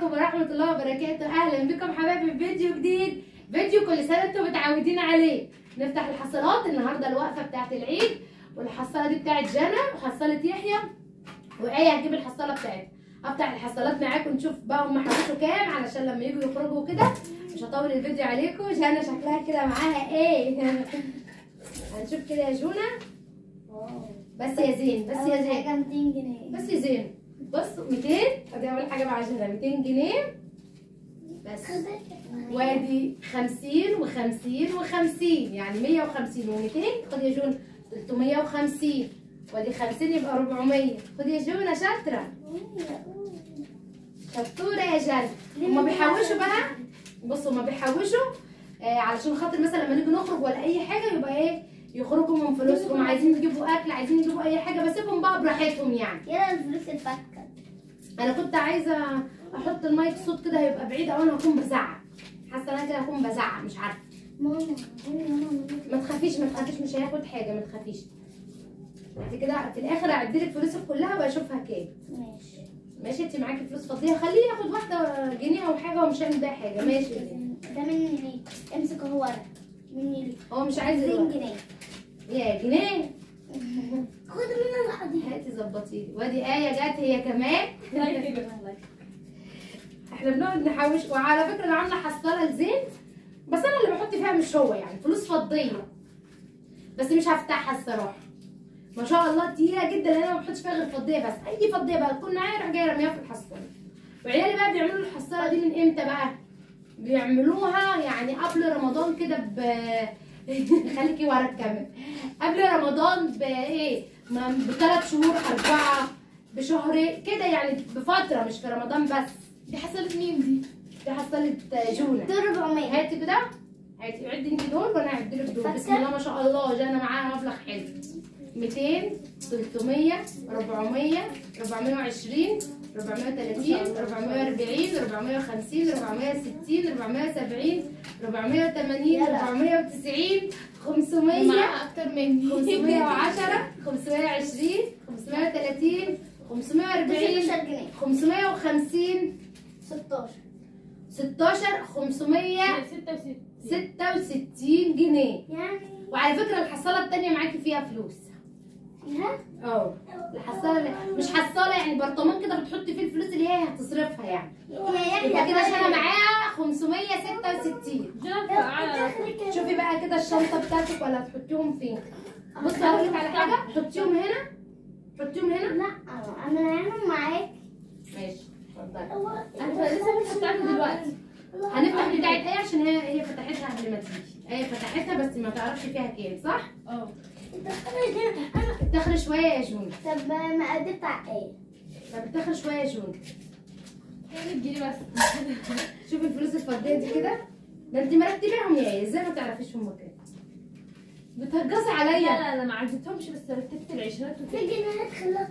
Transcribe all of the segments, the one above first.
عليكم ورحمة الله وبركاته أهلا بكم حبايبي في فيديو جديد فيديو كل سنة انتم متعودين عليه نفتح الحصالات النهاردة الوقفة بتاعت العيد والحصالة دي بتاعت جنى وحصالة يحيى وآية هتجيب الحصالة بتاعتها هفتح الحصالات معاكم نشوف بقى هم حوشوا كام علشان لما يجوا يخرجوا كده مش هطول الفيديو عليكم جنى شكلها كده معاها ايه هنشوف كده يا جونا بس يا زين بس يا زين حاجة 200 جنيه بس يا زين بص 200 ادي اول حاجه مع جنى 200 جنيه بس وادي 50 و50 و50 يعني 150 و200 خد يا جون 350 وادي 50 يبقى 400 خد يا جون شاطره شطوره يا جنى هما بيحوشوا بقى بصوا هما بيحوشوا آه علشان خاطر مثلا لما نيجي نخرج ولا اي حاجه يبقى ايه يخرجوا من فلوسهم عايزين يجيبوا اكل عايزين يجيبوا اي حاجه بسيبهم بقى براحتهم يعني يلا الفلوس الفكة انا كنت عايزه احط المايك صوت كده هيبقى بعيد او انا هكون بزعق حاسه انا كده هكون بزعق مش عارفه ماما ماما ما تخافيش ما تخافيش مش هياخد حاجه ما تخافيش بعد كده في الاخر اعدي لك فلوسك كلها واشوفها كام ماشي ماشي انت معاكي فلوس فاضيه خليه ياخد واحده جنيه او حاجه ومش هيعمل بيها حاجه ماشي ده مني ليك امسك اهو ورق مني ليك هو مش عايز 200 الورق. جنيه يا جنيه خد مني الحديد هاتي ظبطي لي وادي ايه جت هي كمان احنا بنقعد نحوش وعلى فكره انا عامله حصاله لزين بس انا اللي بحط فيها مش هو يعني فلوس فضيه بس مش هفتحها الصراحه ما شاء الله تقيله جدا لان انا ما بحطش فيها غير فضيه بس اي فضيه بقى تكون معايا اروح جايه رميها في الحصاله وعيالي بقى بيعملوا الحصاله دي من امتى بقى بيعملوها يعني قبل رمضان كده ب خليكي ورا الكاميرا قبل رمضان بايه ما- بثلاث شهور اربعه بشهر كده يعني بفتره مش في رمضان بس دي حصلت مين دي؟ دي حصلت جونه دول 400 هاتي كده هاتي عدي انت دول وانا هعد لك دول بسم الله ما شاء الله جانا معاها مبلغ حلو 200 300 400 420 430 440 450 460 470 480 490 500 معاها اكتر مني 510 520 530 540 16 جنيه 550 16 16 500 66 66 جنيه يعني وعلى فكره الحصاله التانية معاكي فيها فلوس فيها اه الحصاله مش حصاله يعني برطمان كده بتحطي فيه الفلوس اللي هي هتصرفها يعني يا يبقى كده يحيى انا معايا 566 جنب على شوفي بقى كده الشنطه بتاعتك ولا هتحطيهم فين بصي هقول لك على حاجه حطيهم هنا حطيهم هنا لا انا هعمل معاك ماشي اتفضلي انا لسه مش بتاعتي دلوقتي هنفتح بتاعت ايه عشان هي هي فتحتها قبل ما تيجي هي فتحتها بس ما تعرفش فيها كام صح اه اتاخر شويه يا جون طب ما قد بتاع ايه طب اتاخر شويه يا جون تجيلي بس شوفي الفلوس الفرديه دي كده ده انت مرتباهم يا ايه ازاي ما تعرفيش هم كام بتهجصي لا عليا لا انا ما عدتهمش بس رتبت العشرات في وكده جنيهات خلاها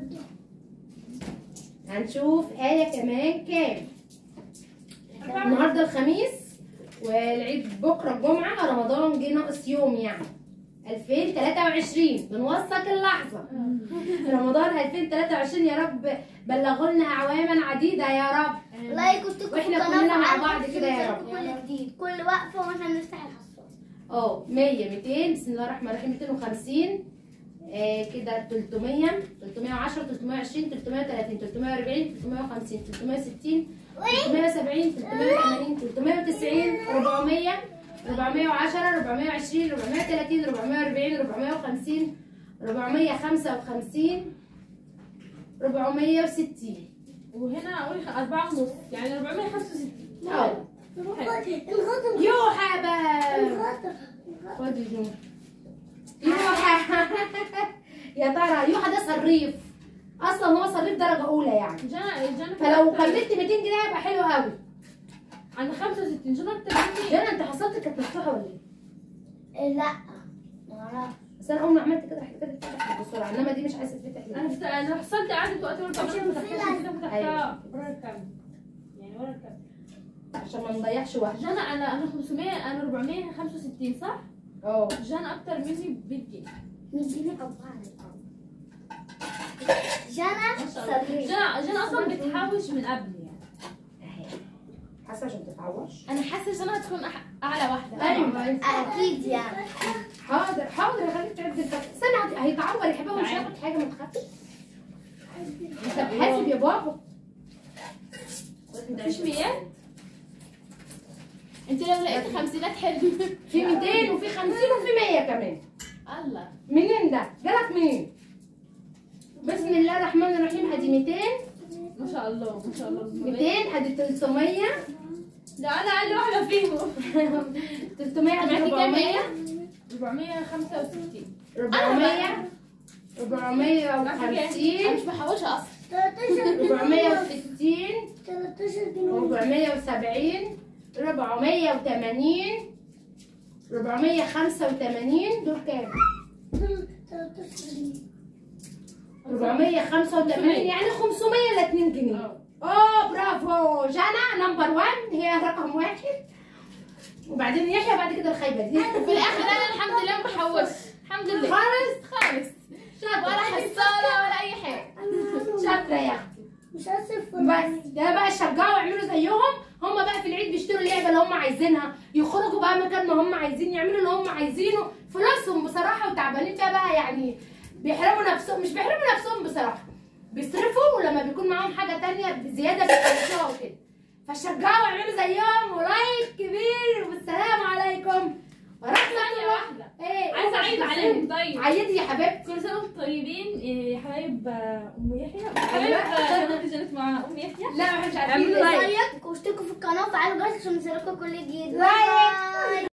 هنشوف آية كمان كام النهارده الخميس والعيد بكره الجمعه رمضان جه ناقص يوم يعني 2023 بنوثق اللحظه رمضان 2023 يا رب بلغوا لنا اعواما عديده يا رب لايك واشتركوا وإحنا في القناة كلنا مع وفعلوا بعض الجرس كده يا عشان رب. كل جديد كل وقفة واحنا بنفتح الحصان اه 100 200 بسم الله الرحمن الرحيم 250 آه كده 300 310 320 330 340 350 360 370 380 390 400 410 420 430 440 450 455 460 وهنا اقول أربعة ونص يعني 465 اه الغطا يوحى بقى الغطا خد يوحى يوحى يا ترى يوحى ده صريف اصلا هو صريف درجه اولى يعني جانا جانا فلو كملت 200 جنيه هيبقى حلو قوي عند 65 جانا اكتر مني جانا انت حصلت كانت مفتوحه ولا ايه؟ لا معرفش بس انا اول ما عملت كده رحت كده اتفتحت بسرعه انما دي مش عايزه تتفتح انا ليه؟ فت... انا حصلت قعدت وقت ورا عشان الكاميرا في فتحتها كده أيوة. فتحتها ورا الكاميرا يعني ورا الكاميرا عشان ما نضيعش وقت جانا انا انا 500 انا 465 صح؟ اه جانا اكتر مني ب 100 جنيه 100 جنيه أربعة جانا ما شاء الله صريف جانا جانا اصلا بتحوش من قبل يعني حاسه عشان تتعوش انا حاسه ان انا هتكون أح- اعلى واحده ايوه اكيد يعني حاضر حاضر هخليك تعد الفتح استنى هت- هيتعور يا حبيبي مش تعالي. هياخد حاجه ما تخافش انت بحاسب يا بابا مفيش ميات انت لو لقيت خمسينات حلو في 200 وفي 50 وفي 100 كمان الله منين ده؟ جالك منين؟ بسم الله الرحمن الرحيم ادي 200 ما شاء الله ما شاء الله 200 ادي 300 ده انا اقل واحده فيهم 300 ادي معاكي كام 400 ايه 465 400 انا 450 مش بحوشها اصلا 13 460 13 جنيه 470 480 485 دول كام؟ 13 جنيه 485 يعني 500 ل 2 جنيه اه برافو جانا نمبر 1 هي رقم واحد وبعدين يحيى بعد كده الخايبه دي في الاخر انا الحمد لله ما بحوش الحمد لله خالص خالص شاطره ولا حصاله ولا اي حاجه شاطره يا اختي مش هصرف بس ده بقى شجعوا يعملوا زيهم هم بقى في العيد بيشتروا اللعبه اللي هم عايزينها يخرجوا بقى مكان ما هم عايزين يعملوا اللي هم عايزينه فلوسهم بصراحه وتعبانين فيها بقى يعني بيحرموا نفسهم مش بيحرموا نفسهم بصراحه بيصرفوا ولما بيكون معاهم حاجه تانية بزياده بيخلصوها وكده فشجعوا يعملوا زيهم ولايك كبير والسلام عليكم ورحمه ثانيه الله واحده ايه عايزه اعيد عليهم طيب عيدي يا حبيبتي كل سنه وانتم طيبين إيه، حبايب آه، ام يحيى حبايب آه، جنات الجنات مع ام يحيى لا ما احنا مش عارفين اعملوا لايك. لايك واشتركوا في القناه وفعلوا الجرس عشان يوصلكوا كل جديد لايك. باي.